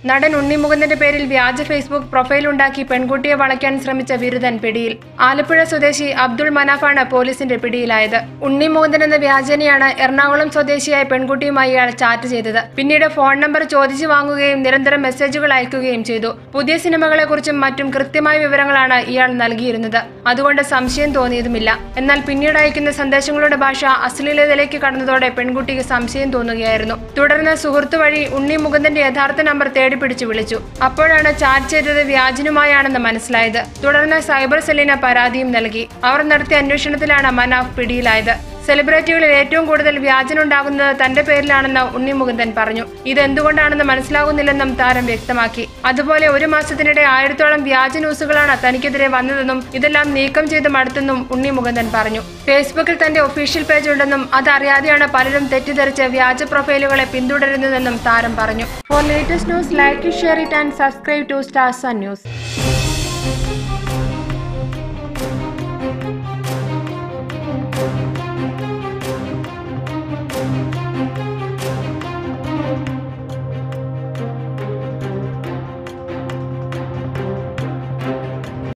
നടൻ ഉണ്ണിമുകുന്ദന്റെ പേരിൽ വ്യാജ ഫേസ്ബുക്ക് പ്രൊഫൈൽ ഉണ്ടാക്കി പെൺകുട്ടിയെ വളയ്ക്കാൻ ശ്രമിച്ച വിരുദ്ധൻ പിടിയിൽ ആലപ്പുഴ സ്വദേശി അബ്ദുൾ മനാഫാണ് പോലീസിന്റെ പിടിയിലായത് ഉണ്ണിമുകുന്ദൻ എന്ന വ്യാജനെയാണ് എറണാകുളം സ്വദേശിയായ പെൺകുട്ടിയുമായി ഇയാൾ ചാറ്റ് ചെയ്തത് പിന്നീട് ഫോൺ നമ്പർ ചോദിച്ചു വാങ്ങുകയും നിരന്തരം മെസ്സേജുകൾ അയക്കുകയും ചെയ്തു പുതിയ സിനിമകളെക്കുറിച്ചും മറ്റും കൃത്യമായ വിവരങ്ങളാണ് ഇയാൾ നൽകിയിരുന്നത് അതുകൊണ്ട് സംശയം തോന്നിയതുമില്ല എന്നാൽ പിന്നീട് അയക്കുന്ന സന്ദേശങ്ങളുടെ ഭാഷ അശ്ലീലതയിലേക്ക് കടന്നതോടെ പെൺകുട്ടിക്ക് സംശയം തോന്നുകയായിരുന്നു തുടർന്ന് സുഹൃത്തു വഴി ഉണ്ണി മുകുന്ദന്റെ യഥാർത്ഥ നമ്പർ തേടി പിടിച്ചു വിളിച്ചു അപ്പോഴാണ് ചാറ്റ് ചെയ്തത് വ്യാജനുമായാണെന്ന് മനസ്സിലായത് തുടർന്ന് സൈബർ സെല്ലിന് പരാതിയും നൽകി അവർ നടത്തിയ അന്വേഷണത്തിലാണ് മനാഫ് പിടിയിലായത് സെലിബ്രിറ്റികളിൽ ഏറ്റവും കൂടുതൽ വ്യാജനുണ്ടാകുന്നത് തന്റെ പേരിലാണെന്ന് ഉണ്ണി മുകുന്ദൻ പറഞ്ഞു ഇതെന്തുകൊണ്ടാണെന്ന് മനസ്സിലാകുന്നില്ലെന്നും താരം വ്യക്തമാക്കി അതുപോലെ ഒരു മാസത്തിനിടെ ആയിരത്തോളം വ്യാജ ന്യൂസുകളാണ് തനിക്കെതിരെ വന്നതെന്നും ഇതെല്ലാം നീക്കം ചെയ്ത് മടുത്തെന്നും ഉണ്ണി മുകുന്ദൻ പറഞ്ഞു ഫേസ്ബുക്കിൽ തന്റെ ഒഫീഷ്യൽ പേജ് ഉണ്ടെന്നും അതറിയാതെയാണ് പലരും തെറ്റിദ്ധരിച്ച് വ്യാജ പ്രൊഫൈലുകളെ പിന്തുടരുന്നതെന്നും താരം പറഞ്ഞു for latest news like share it and subscribe to stars news